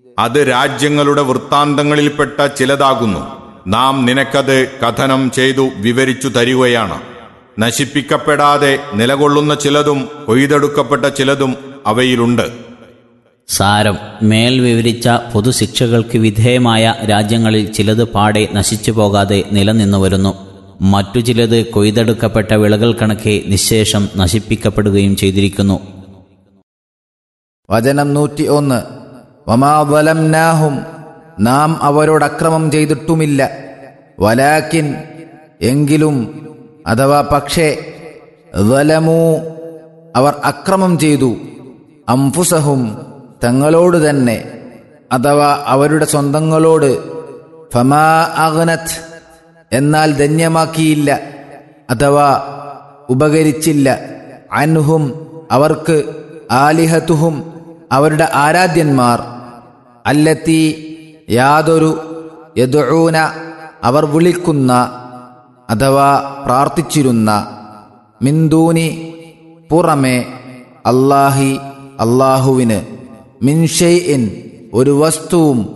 അത് രാജ്യങ്ങളുടെ വൃത്താന്തങ്ങളിൽപ്പെട്ട ചിലതാകുന്നു നാം നിനക്കത് കഥനം ചെയ്തു വിവരിച്ചു തരികയാണ് നശിപ്പിക്കപ്പെടാതെ നിലകൊള്ളുന്ന ചിലതും കൊയ്തെടുക്കപ്പെട്ട ചിലതും അവയിലുണ്ട് സാരം മേൽ വിവരിച്ച പൊതുശിക്ഷകൾക്ക് വിധേയമായ രാജ്യങ്ങളിൽ ചിലത് പാടെ നശിച്ചു പോകാതെ നിലനിന്നു വരുന്നു മറ്റു ചിലത് കൊയ്തെടുക്കപ്പെട്ട വിളകൾ കണക്കെ നിശേഷം നശിപ്പിക്കപ്പെടുകയും ചെയ്തിരിക്കുന്നു വചനം നൂറ്റി ഒന്ന് വമാവലംനാഹും നാം അവരോട് അക്രമം ചെയ്തിട്ടുമില്ല വലാക്കിൻ എങ്കിലും അഥവാ പക്ഷേ വലമൂ അവർ അക്രമം ചെയ്തു അംഫുസഹും തങ്ങളോട് തന്നെ അഥവാ അവരുടെ സ്വന്തങ്ങളോട് ഫമാ അഗ്നത് എന്നാൽ ധന്യമാക്കിയില്ല അഥവാ ഉപകരിച്ചില്ല അൻഹും അവർക്ക് ആലിഹത്തുഹും അവരുടെ ആരാധ്യന്മാർ അല്ലത്തി യാതൊരു യദൂന അവർ വിളിക്കുന്ന അഥവാ പ്രാർത്ഥിച്ചിരുന്ന മിന്ദൂനി പുറമെ അല്ലാഹി അള്ളാഹുവിന് മിൻഷെയ്ഇൻ ഒരു വസ്തുവും